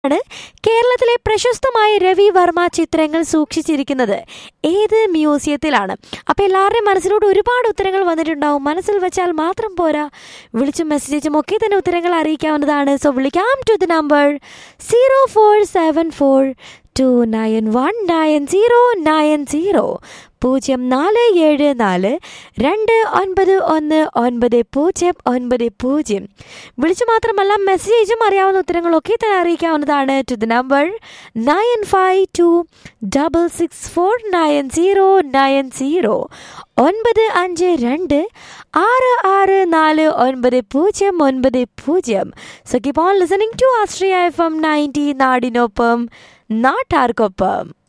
ആണ് കേരളത്തിലെ പ്രശസ്തമായ രവി വർമ്മ ചിത്രങ്ങൾ സൂക്ഷിച്ചിരിക്കുന്നത് ഏത് മ്യൂസിയത്തിലാണ് അപ്പോൾ എല്ലാവരുടെയും മനസ്സിലോട്ട് ഒരുപാട് ഉത്തരങ്ങൾ വന്നിട്ടുണ്ടാവും മനസ്സിൽ വെച്ചാൽ മാത്രം പോരാ വിളിച്ചും മെസ്സേജും ഒക്കെ തന്നെ ഉത്തരങ്ങൾ അറിയിക്കാവുന്നതാണ് സോ വിളിക്കാം to the number zero four seven four two nine one nine zero nine zero പൂജ്യം നാല് ഏഴ് നാല് രണ്ട് ഒൻപത് ഒന്ന് ഒൻപത് പൂജ്യം ഒൻപത് പൂജ്യം വിളിച്ചു മാത്രമല്ല മെസ്സേജും അറിയാവുന്ന ഉത്തരങ്ങളൊക്കെ തന്നെ അറിയിക്കാവുന്നതാണ് to the number nine five two double six four nine zero nine zero ഒൻപത് അഞ്ച് രണ്ട് ആറ് ആറ് നാല് ഒൻപത് പൂജ്യം ഒൻപത് പൂജ്യം so keep on listening to Astria F M ninety നാടിനൊപ്പം നാട്ടാർക്കൊപ്പം